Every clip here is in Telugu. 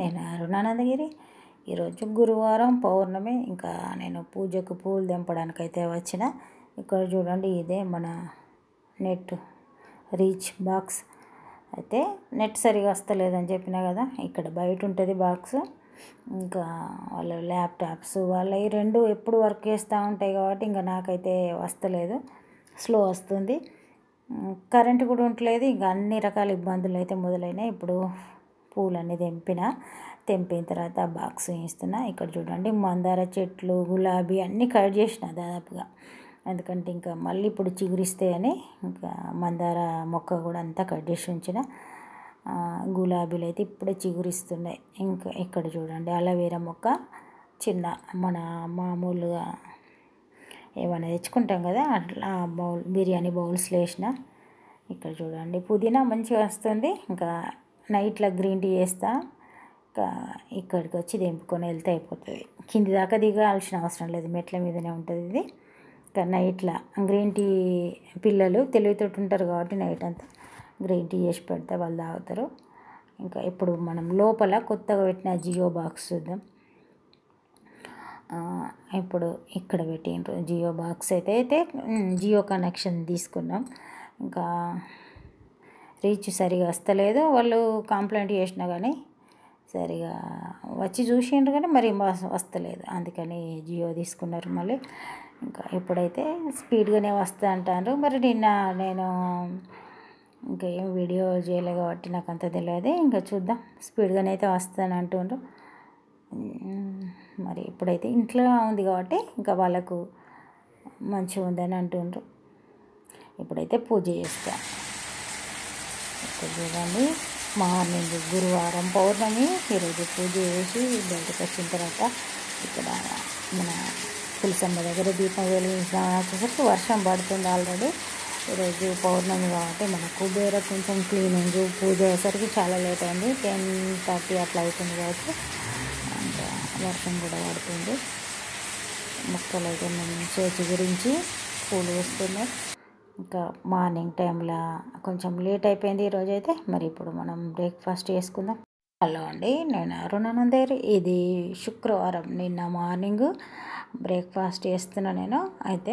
నేను అరుణానందగిరి ఈరోజు గురువారం పౌర్ణమి ఇంకా నేను పూజకు పూలు తెంపడానికి అయితే వచ్చిన ఇక్కడ చూడండి ఇదే మన నెట్ రీచ్ బాక్స్ అయితే నెట్ సరిగా వస్తలేదని చెప్పినా కదా ఇక్కడ బయట ఉంటుంది బాక్స్ ఇంకా వాళ్ళ ల్యాప్టాప్స్ వాళ్ళ ఈ రెండు ఎప్పుడు వర్క్ చేస్తూ ఉంటాయి కాబట్టి ఇంకా నాకైతే వస్తలేదు స్లో వస్తుంది కరెంట్ కూడా ఉండలేదు ఇంకా అన్ని రకాల ఇబ్బందులు అయితే మొదలైనాయి ఇప్పుడు పూలన్నీ తెంపిన తెంపిన తర్వాత ఆ బాక్స్ వేస్తున్నా ఇక్కడ చూడండి మందార చెట్లు గులాబీ అన్నీ కట్ చేసిన దాదాపుగా ఎందుకంటే ఇంకా మళ్ళీ ఇప్పుడు చిగురిస్తాయని ఇంకా మందార మొక్క కూడా అంతా కట్ చేసి ఉంచిన గులాబీలు అయితే ఇప్పుడే చిగురిస్తున్నాయి ఇంకా ఇక్కడ చూడండి అలవేరా మొక్క చిన్న మన మామూలుగా ఏమైనా తెచ్చుకుంటాం కదా అట్లా బౌల్ బిర్యానీ బౌల్స్లో వేసిన ఇక్కడ చూడండి పుదీనా మంచిగా వస్తుంది ఇంకా నైట్లో గ్రీన్ టీ చేస్తా ఇంకా ఇక్కడికి వచ్చి తెంపుకొని వెళ్తే అయిపోతుంది కింది దాకా దిగాల్సిన అవసరం లేదు మెట్ల మీదనే ఉంటుంది ఇది ఇంకా నైట్లో గ్రీన్ టీ పిల్లలు తెలివితోటి ఉంటారు కాబట్టి నైట్ అంతా గ్రీన్ టీ చేసి పెడితే వాళ్ళు తాగుతారు ఇంకా ఇప్పుడు మనం లోపల కొత్తగా పెట్టిన జియో బాక్స్ చూద్దాం ఇప్పుడు ఇక్కడ పెట్టిండ్రు జియో బాక్స్ అయితే అయితే జియో కనెక్షన్ తీసుకున్నాం ఇంకా రీచ్ సరిగా వస్తలేదు వాళ్ళు కంప్లైంట్ చేసినా కానీ సరిగా వచ్చి చూసిండ్రు కానీ మరి వస్తలేదు అందుకని జియో తీసుకున్నారు మళ్ళీ ఇంకా ఇప్పుడైతే స్పీడ్గానే వస్తా అంటారు మరి నిన్న నేను ఇంకా ఏం వీడియో చేయలే కాబట్టి నాకు అంత తెలియదు ఇంకా చూద్దాం స్పీడ్గానే అయితే వస్తాను అంటుండ్రు మరి ఇప్పుడైతే ఇంట్లో ఉంది కాబట్టి ఇంకా వాళ్ళకు మంచిగా ఉందని అంటుండ్రు ఇప్పుడైతే పూజ చేస్తా ఇక్కడ చూడండి మార్నింగ్ గురువారం పౌర్ణమి ఈరోజు పూజ చేసి బయటకు వచ్చిన తర్వాత ఇక్కడ మన తులసమ్మ దగ్గర దీపం వెలిగించిన వచ్చేసరికి వర్షం పడుతుంది ఆల్రెడీ ఈరోజు పౌర్ణమి కాబట్టి మన కుబేర కొంచెం క్లీనింగ్ పూజ అయ్యేసరికి చాలా లేట్ అయింది టెన్ థర్టీ అట్లా అవుతుంది కాబట్టి ఇంకా వర్షం కూడా పడుతుంది మొక్కలు అయితే మంచిగా గురించి పూలు వేస్తున్నాయి ఇంకా మార్నింగ్ టైంలో కొంచెం లేట్ అయిపోయింది ఈరోజు అయితే మరి ఇప్పుడు మనం బ్రేక్ఫాస్ట్ చేసుకుందాం హలో అండి నేను అరుణానందరి ఇది శుక్రవారం నిన్న మార్నింగ్ బ్రేక్ఫాస్ట్ చేస్తున్నా నేను అయితే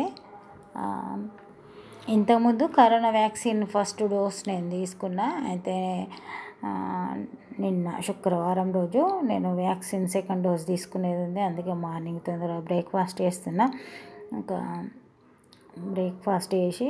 ఇంతకుముందు కరోనా వ్యాక్సిన్ ఫస్ట్ డోస్ నేను తీసుకున్నా అయితే నిన్న శుక్రవారం రోజు నేను వ్యాక్సిన్ సెకండ్ డోస్ తీసుకునేది ఉంది అందుకే మార్నింగ్ తొందరగా బ్రేక్ఫాస్ట్ చేస్తున్నా ఇంకా బ్రేక్ఫాస్ట్ చేసి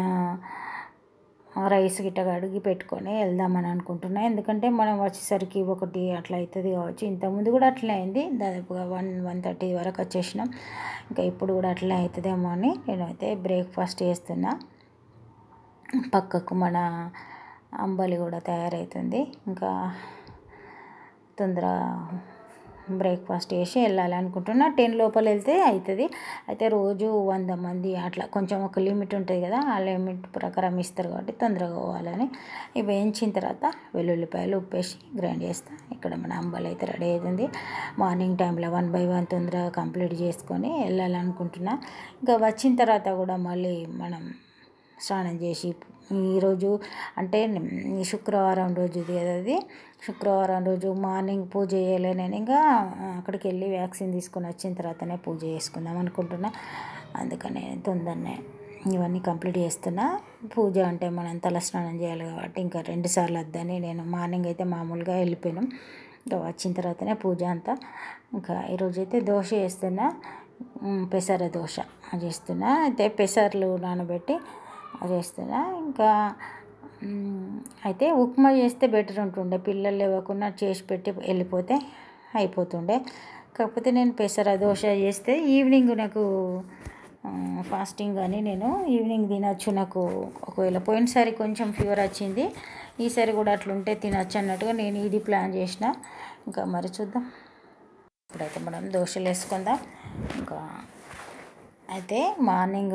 రైస్ గిట్ట కడిగి పెట్టుకొని వెళ్దామని అనుకుంటున్నా ఎందుకంటే మనం వచ్చేసరికి ఒకటి అట్లా అవుతుంది కావచ్చు ఇంతకుముందు కూడా అట్లే అయింది దాదాపుగా వన్ వన్ థర్టీ వరకు వచ్చేసినాం ఇంకా ఇప్పుడు కూడా అట్లే అవుతుందేమో అని నేనైతే బ్రేక్ఫాస్ట్ చేస్తున్నా పక్కకు మన అంబలి కూడా తయారవుతుంది ఇంకా తొందర బ్రేక్ఫాస్ట్ చేసి వెళ్ళాలి అనుకుంటున్నా టెన్ లోపల వెళ్తే అవుతుంది అయితే రోజు వంద మంది అట్లా కొంచెం ఒక లిమిట్ ఉంటుంది కదా ఆ లిమిట్ ప్రకారం ఇస్తారు కాబట్టి తొందరగా పోవాలని ఇవి వేయించిన తర్వాత వెల్లుల్లిపాయలు ఉప్పేసి గ్రైండ్ చేస్తా ఇక్కడ మన అంబలి అయితే రెడీ అవుతుంది మార్నింగ్ టైంలో వన్ బై వన్ తొందరగా కంప్లీట్ చేసుకొని వెళ్ళాలనుకుంటున్నా ఇంకా వచ్చిన తర్వాత కూడా మళ్ళీ మనం స్నానం చేసి ఈరోజు అంటే శుక్రవారం రోజు కదా అది శుక్రవారం రోజు మార్నింగ్ పూజ చేయలే నేను ఇంకా అక్కడికి వెళ్ళి వ్యాక్సిన్ తీసుకొని వచ్చిన తర్వాతనే పూజ చేసుకుందాం అనుకుంటున్నా అందుకనే తొందరనే ఇవన్నీ కంప్లీట్ చేస్తున్నా పూజ అంటే మనం తల స్నానం చేయాలి కాబట్టి ఇంకా రెండు సార్లు వద్దని నేను మార్నింగ్ అయితే మామూలుగా వెళ్ళిపోయినాం ఇంకా వచ్చిన తర్వాతనే పూజ అంతా ఇంకా ఈరోజు అయితే దోశ చేస్తున్నా పెసర దోశ చేస్తున్నా అయితే పెసర్లు నానబెట్టి చేస్తున్నా ఇంకా అయితే ఉప్మా చేస్తే బెటర్ ఉంటుండే పిల్లలు లేవకుండా చేసి పెట్టి వెళ్ళిపోతే అయిపోతుండే కాకపోతే నేను పెసర దోశ చేస్తే ఈవినింగ్ నాకు ఫాస్టింగ్ అని నేను ఈవినింగ్ తినచ్చు నాకు ఒకవేళ పోయినసారి కొంచెం ఫీవర్ వచ్చింది ఈసారి కూడా అట్లుంటే తినచ్చు అన్నట్టుగా నేను ఇది ప్లాన్ చేసిన ఇంకా మరి చూద్దాం ఇప్పుడైతే మనం దోశలు వేసుకుందాం ఇంకా అయితే మార్నింగ్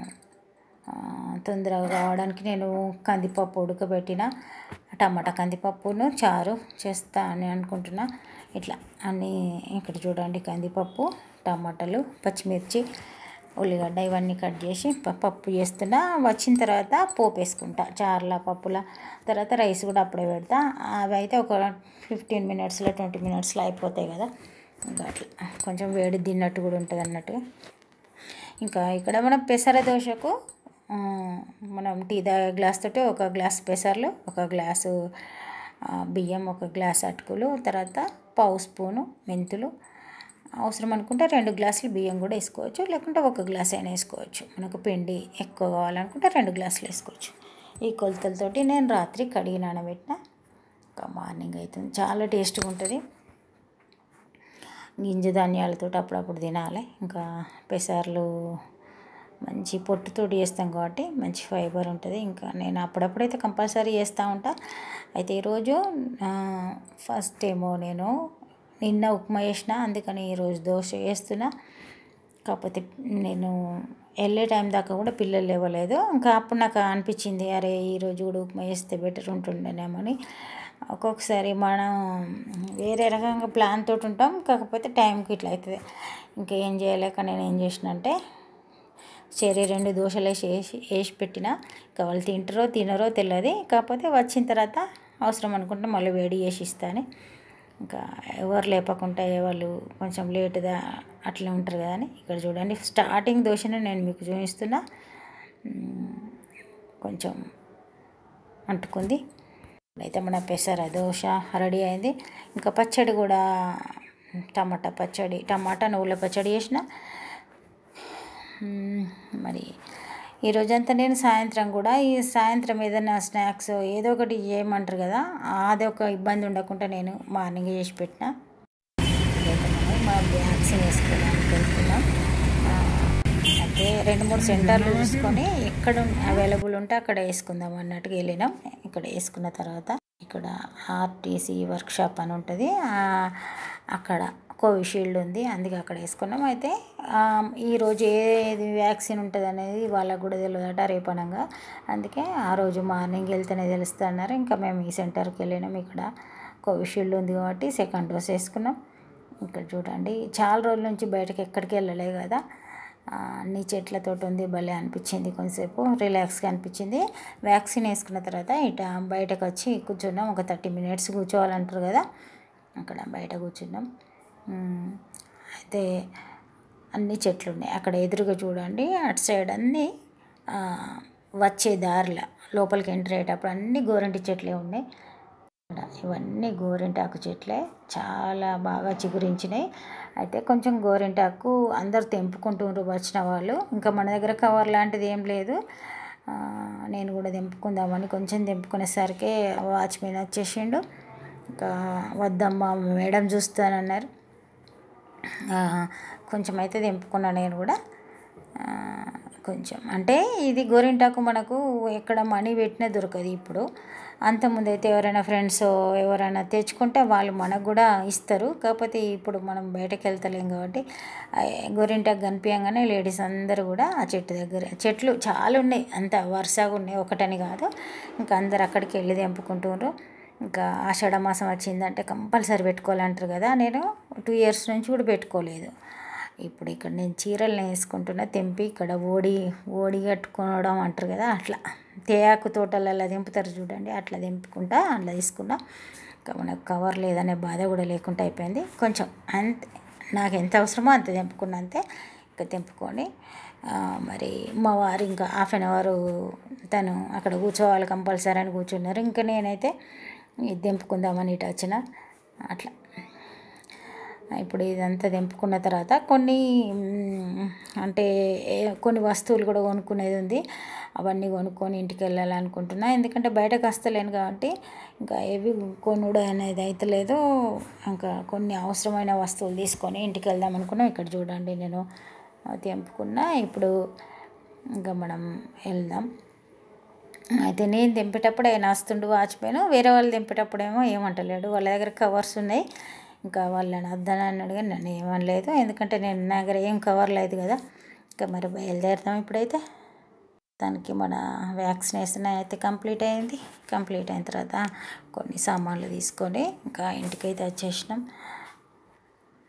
తొందరగా కావడానికి నేను కందిపప్పు ఉడకబెట్టిన టమాటా కందిపప్పును చారు చేస్తా అని అనుకుంటున్నా ఇట్లా అన్నీ ఇక్కడ చూడండి కందిపప్పు టమాటాలు పచ్చిమిర్చి ఉల్లిగడ్డ ఇవన్నీ కట్ చేసి ప- పప్పు చేస్తున్నా వచ్చిన తర్వాత పోపు వేసుకుంటా చారుల పప్పుల తర్వాత రైస్ కూడా అప్పుడే పెడతా అవి అయితే ఒక ఫిఫ్టీన్ మినిట్స్లో ట్వంటీ మినిట్స్లో అయిపోతాయి కదా ఇంకా అట్లా కొంచెం వేడి తిన్నట్టు కూడా ఉంటుంది అన్నట్టుగా ఇంకా ఇక్కడ మనం పెసర దోశకు ఆ, మనం టీ దా గ్లాస్ తోటి ఒక గ్లాస్ పెసర్లు ఒక గ్లాసు ఆ, బియ్యం ఒక గ్లాస్ అటుకులు తర్వాత పావు స్పూను మెంతులు అవసరం అనుకుంటే రెండు గ్లాసులు బియ్యం కూడా వేసుకోవచ్చు లేకుంటే ఒక గ్లాస్ అయినా వేసుకోవచ్చు మనకు పిండి ఎక్కువ కావాలనుకుంటే రెండు గ్లాసులు వేసుకోవచ్చు ఈ కొలతలతోటి నేను రాత్రి కడిగి నానబెట్టిన ఇంకా మార్నింగ్ అవుతుంది చాలా టేస్ట్గా ఉంటుంది గింజ ధాన్యాలతో అప్పుడప్పుడు తినాలి ఇంకా పెసర్లు మంచి పొట్టుతోటి చేస్తాం కాబట్టి మంచి ఫైబర్ ఉంటుంది ఇంకా నేను అప్పుడప్పుడైతే కంపల్సరీ చేస్తూ ఉంటా అయితే ఈరోజు ఫస్ట్ ఏమో నేను నిన్న ఉప్మా చేసిన అందుకని ఈరోజు దోశ వేస్తున్నా కాకపోతే నేను వెళ్ళే టైం దాకా కూడా పిల్లలు లేవలేదు ఇంకా అప్పుడు నాకు అనిపించింది అరే ఈరోజు కూడా ఉప్మా చేస్తే బెటర్ ఉంటుండేనేమో అని ఒక్కొక్కసారి మనం వేరే రకంగా ప్లాన్ తోటి ఉంటాం కాకపోతే టైంకి ఇట్లా అవుతుంది ఇంకేం చేయలేక నేను ఏం చేసిన అంటే సరే రెండు దోశలు వేసి వేసి వేసి పెట్టిన ఇంకా వాళ్ళు తింటారో తినరో తెలియదు కాకపోతే వచ్చిన తర్వాత అవసరం అనుకుంటే మళ్ళీ వేడి చేసి ఇస్తాను ఇంకా ఎవరు లేపకుండా వాళ్ళు కొంచెం లేటుగా అట్లా ఉంటారు కదా అని ఇక్కడ చూడండి స్టార్టింగ్ దోశను నేను మీకు చూపిస్తున్నా మ్, కొంచెం అంటుకుంది అయితే మన పెసర దోశ రెడీ అయింది ఇంకా పచ్చడి కూడా టమాటా పచ్చడి టమాటా నువ్వుల పచ్చడి చేసిన మ్మ్, మరి ఈ రోజంతా నేను సాయంత్రం కూడా ఈ సాయంత్రం ఏదైనా స్నాక్స్ ఏదో ఒకటి చేయమంటారు కదా అది ఒక ఇబ్బంది ఉండకుండా నేను మార్నింగ్ చేసి పెట్టిన ఇదైతే మనం మా వ్యాక్సిన్ వేసుకోవడానికి వెళ్తున్నాం ఆ, అయితే రెండు మూడు సెంటర్లు చూసుకొని ఎక్కడ అవైలబుల్ ఉంటే అక్కడ వేసుకుందాం అన్నట్టుగా వెళ్ళినాం ఇక్కడ వేసుకున్న తర్వాత ఇక్కడ ఆర్టీసీ వర్క్షాప్ అని ఉంటుంది ఆ, అక్కడ కోవిషీల్డ్ ఉంది అందుకే అక్కడ వేసుకున్నాం అయితే ఆ, ఈరోజు ఏది వ్యాక్సిన్ ఉంటుంది అనేది వాళ్ళకు కూడా తెలియదట రేపనంగా అందుకే ఆ రోజు మార్నింగ్ వెళ్తేనే తెలుస్తా అన్నారు ఇంకా మేము ఈ సెంటర్కి వెళ్ళినాం ఇక్కడ కోవిషీల్డ్ ఉంది కాబట్టి సెకండ్ డోస్ వేసుకున్నాం ఇక్కడ చూడండి చాలా రోజుల నుంచి బయటకు ఎక్కడికి వెళ్ళలే కదా ఆ, అన్ని చెట్లతోటి ఉంది భలే అనిపించింది కొంతసేపు రిలాక్స్గా అనిపించింది వ్యాక్సిన్ వేసుకున్న తర్వాత ఇట బయటకు వచ్చి కూర్చున్నాం ఒక థర్టీ మినిట్స్ కూర్చోవాలంటారు కదా అక్కడ బయట కూర్చున్నాం ఉమ్, అయితే అన్ని చెట్లు ఉన్నాయి అక్కడ ఎదురుగా చూడండి అటు సైడ్ అన్నీ ఆ, వచ్చే దారిలో లోపలికి ఎంటర్ అయ్యేటప్పుడు అన్ని గోరంటి చెట్లే ఉన్నాయి ఇక్కడ ఇవన్నీ గోరింటాకు చెట్లే చాలా బాగా చిగురించినాయి అయితే కొంచెం గోరింటాకు అందరు తెంపుకుంటుండ్రు వచ్చిన వాళ్ళు ఇంకా మన దగ్గర కవర్ లాంటిది ఏం లేదు ఆ, నేను కూడా తెంపుకుందామని కొంచెం తెంపుకునేసరికి వాచ్మెన్ వచ్చేసిండు ఇంకా వద్దమ్మా మేడం చూస్తానన్నారు ఆ, కొంచెం అయితే తెంపుకున్నా నేను కూడా ఆ, కొంచెం అంటే ఇది గోరింటాకు మనకు ఎక్కడ మనీ పెట్టినా దొరకదు ఇప్పుడు అంతకుముందు అయితే ఎవరైనా ఫ్రెండ్స్ ఎవరైనా తెచ్చుకుంటే వాళ్ళు మనకు కూడా ఇస్తారు కాకపోతే ఇప్పుడు మనం బయటకు వెళ్తలేం కాబట్టి ఆ గోరింటాకు కనిపించగానే లేడీస్ అందరూ కూడా ఆ చెట్టు దగ్గర చెట్లు చాలా ఉన్నాయి అంత వరుసగా ఉన్నాయి ఒకటని కాదు ఇంకా అందరు అక్కడికి వెళ్ళి తెంపుకుంటున్నారు ఇంకా ఆషాఢ మాసం వచ్చిందంటే కంపల్సరీ పెట్టుకోవాలంటారు కదా నేను టూ ఇయర్స్ నుంచి కూడా పెట్టుకోలేదు ఇప్పుడు ఇక్కడ నేను చీరలు వేసుకుంటున్నా తెంపి ఇక్కడ ఓడి ఓడి కట్టుకోవడం అంటారు కదా అట్లా తేయాకు తోటలలో తెంపుతారు చూడండి అట్లా తెంపుకుంటా అట్లా తీసుకున్నా ఇంకా మనకు కవర్ లేదనే బాధ కూడా లేకుండా అయిపోయింది కొంచెం అంతే నాకు ఎంత అవసరమో అంత తెంపుకున్నా అంతే ఇంకా తెంపుకొని ఆ, మరి మా వారు ఇంకా హాఫ్ అన్ అవర్ తను అక్కడ కూర్చోవాలి కంపల్సరీ అని కూర్చున్నారు ఇంకా నేనైతే ఇది తెంపుకుందామని ఇటు వచ్చిన అట్లా ఇప్పుడు ఇదంతా తెంపుకున్న తర్వాత కొన్ని మ్, అంటే ఏ- కొన్ని వస్తువులు కూడా కొనుక్కునేది ఉంది అవన్నీ కొనుక్కొని ఇంటికి వెళ్ళాలనుకుంటున్నా ఎందుకంటే బయటకు వస్తలేను కాబట్టి ఇంకా ఏవి కొనుడు అనేది అయితే లేదు ఇంకా కొన్ని అవసరమైన వస్తువులు తీసుకొని ఇంటికి వెళ్దాం అనుకున్నాం ఇక్కడ చూడండి నేను తెంపుకున్నా ఇప్పుడు ఇంకా మనం వెళ్దాం అయితే నేను దింపేటప్పుడు ఆయన వస్తుండు వాచిపోయాను వేరే వాళ్ళు దింపేటప్పుడేమో ఏమంటలేడు వాళ్ళ దగ్గర కవర్స్ ఉన్నాయి ఇంకా వాళ్ళని వద్దని అన్నాడు కానీ నన్ను ఏమనలేదు ఎందుకంటే నేను నా దగ్గర ఏం కవర్ లేదు కదా ఇంకా మరి బయలుదేరుతాం ఇప్పుడైతే దానికి మన వ్యాక్సినేషన్ అయితే కంప్లీట్ అయింది కంప్లీట్ అయిన తర్వాత కొన్ని సామాన్లు తీసుకొని ఇంకా ఇంటికైతే వచ్చేసినాం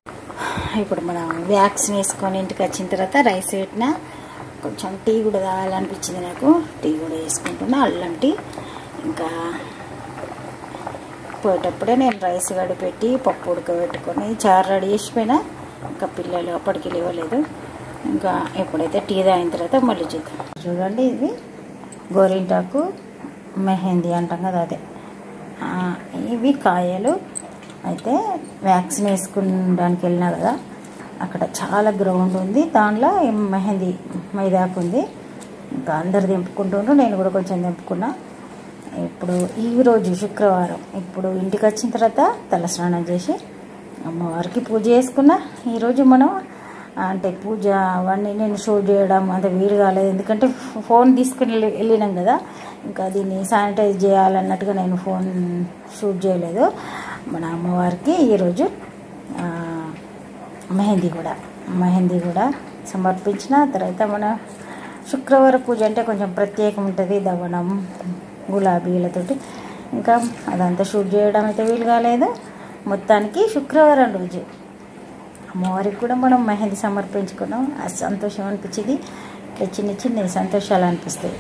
ఇప్పుడు మనం వ్యాక్సిన్ వేసుకొని ఇంటికి వచ్చిన తర్వాత రైస్ పెట్టిన కొంచెం టీ కూడా తాగాలనిపించింది నాకు టీ కూడా వేసుకుంటున్నా అల్లం టీ ఇంకా పోయేటప్పుడే నేను రైస్ గడిపెట్టి పప్పు ఉడకబెట్టుకొని చారు రెడీ చేసిపోయినా ఇంకా పిల్లలు అప్పటికి లేవలేదు ఇంకా ఎప్పుడైతే టీ తాగిన తర్వాత మళ్ళీ చూద్దాం చూడండి ఇది గోరింటాకు మెహందీ అంటాం కదా అదే ఆ, ఇవి కాయలు అయితే వ్యాక్సిన్ వేసుకునడానికి వెళ్ళినా కదా అక్కడ చాలా గ్రౌండ్ ఉంది దానిలో ఈ మెహందీ మైదాకు ఉంది ఇంకా అందరు దింపుకుంటుండ్రు నేను కూడా కొంచెం దింపుకున్నా ఇప్పుడు ఈ రోజు శుక్రవారం ఇప్పుడు ఇంటికి వచ్చిన తర్వాత తలస్నానం చేసి అమ్మవారికి పూజ చేసుకున్నా ఈరోజు మనం అంటే పూజ అవన్నీ నేను షూట్ చేయడం అంత వీలు కాలేదు ఎందుకంటే ఫోన్ తీసుకుని వెళ్ళి- వెళ్ళినాం కదా ఇంకా దీన్ని శానిటైజ్ చేయాలన్నట్టుగా నేను ఫోన్ షూట్ చేయలేదు మన అమ్మవారికి ఈరోజు ఆ, మెహందీ కూడా మెహందీ కూడా సమర్పించిన తర్వాత మన శుక్రవారం పూజ అంటే కొంచెం ప్రత్యేకం ఉంటుంది దవనం గులాబీలతోటి ఇంకా అదంతా షూట్ చేయడం అయితే వీలు కాలేదు మొత్తానికి శుక్రవారం రోజు అమ్మవారికి కూడా మనం మెహందీ సమర్పించుకున్నాం ఆ సంతోషం అనిపించింది ఇట్లా చిన్న చిన్న సంతోషాలు అనిపిస్తాయి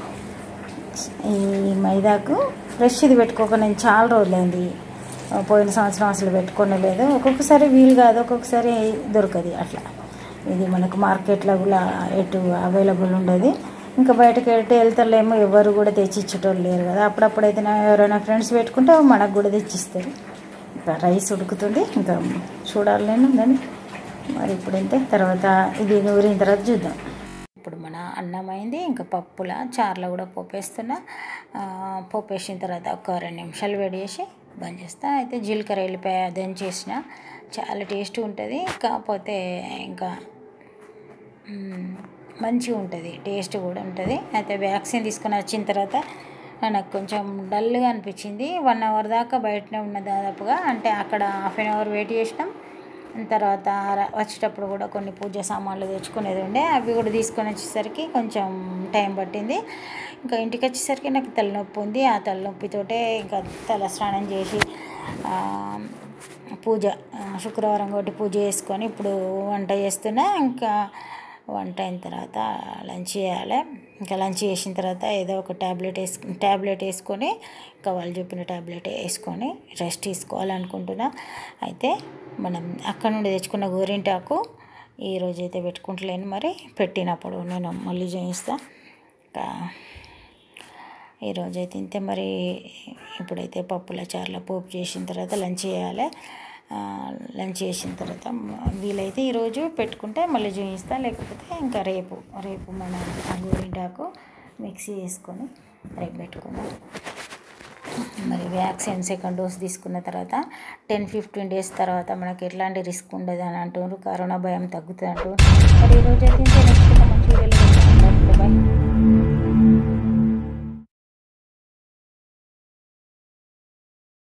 ఈ మైదాకు ఫ్రెష్ ఇది పెట్టుకోక నేను చాలా రోజులైంది పోయిన సంవత్సరం అసలు పెట్టుకునే లేదు ఒక్కొక్కసారి వీలు కాదు ఒక్కొక్కసారి దొరకదు అట్లా ఇది మనకు మార్కెట్లో కూడా ఎటు అవైలబుల్ ఉండదు ఇంకా బయటకు ఎటు వెళ్తారులేమో ఎవరు కూడా తెచ్చిచ్చేటోళ్ళు లేరు కదా అప్పుడప్పుడైతే నా ఎవరైనా ఫ్రెండ్స్ పెట్టుకుంటే మనకు కూడా తెచ్చిస్తారు ఇంకా రైస్ ఉడుకుతుంది ఇంకా చూడాలి నేను దాన్ని మరి ఇప్పుడైతే తర్వాత ఇది నూరిన తర్వాత చూద్దాం ఇప్పుడు మన అన్నం అయింది ఇంకా పప్పుల చారులో కూడా పోపేస్తున్నా ఆ, పోపేసిన తర్వాత ఒక రెండు నిమిషాలు వేడి చేసి బంద్ చేస్తా అయితే జీలకర్ర వెళ్ళిపోయి దంచేసిన చాలా టేస్ట్ ఉంటుంది కాకపోతే ఇంకా మ్మ్, మంచిగా ఉంటుంది టేస్ట్ కూడా ఉంటుంది అయితే వ్యాక్సిన్ తీసుకొని వచ్చిన తర్వాత నాకు కొంచెం డల్గా అనిపించింది వన్ అవర్ దాకా బయటనే ఉన్న దాదాపుగా అంటే అక్కడ హాఫ్ అన్ అవర్ వెయిట్ చేసినాం తర్వాత ర- వచ్చేటప్పుడు కూడా కొన్ని పూజ సామాన్లు తెచ్చుకునేది ఉండే అవి కూడా తీసుకొని వచ్చేసరికి కొంచెం టైం పట్టింది ఇంకా ఇంటికి వచ్చేసరికి నాకు తలనొప్పి ఉంది ఆ తలనొప్పితోటే ఇంకా తల స్నానం చేసి ఆ, పూజ ఆ, శుక్రవారం ఒకటి పూజ చేసుకొని ఇప్పుడు వంట చేస్తున్నా ఇంకా వంట అయిన తర్వాత లంచ్ చేయాలి ఇంకా లంచ్ చేసిన తర్వాత ఏదో ఒక ట్యాబ్లెట్ వేసు ట్యాబ్లెట్ వేసుకొని ఇంకా వాళ్ళు చెప్పిన ట్యాబ్లెట్ వేసుకొని రెస్ట్ తీసుకోవాలనుకుంటున్నా అయితే మనం అక్కడ నుండి తెచ్చుకున్న గోరింటాకు ఈరోజు అయితే పెట్టుకుంటలేను మరి పెట్టినప్పుడు నేను మళ్ళీ చేయిస్తా ఇంకా ఈరోజు అయితే ఇంతే మరి ఇప్పుడైతే పప్పుల చారుల పోపు చేసిన తర్వాత లంచ్ చేయాలి ఆ, లంచ్ చేసిన తర్వాత మ- వీలైతే ఈరోజు పెట్టుకుంటే మళ్ళీ చూపిస్తా లేకపోతే ఇంకా రేపు రేపు మన ఆ గోరింటాకు మిక్సీ చేసుకొని రేపు పెట్టుకుందాం మరి వ్యాక్సిన్ సెకండ్ డోస్ తీసుకున్న తర్వాత టెన్ ఫిఫ్టీన్ డేస్ తర్వాత మనకి ఎట్లాంటి రిస్క్ ఉండదు అని అంటున్నారు కరోనా భయం తగ్గుతుంది అంటున్నారు మరి ఈరోజు అయితే ఇంతే నెక్స్ట్ మంచి వీడియోలో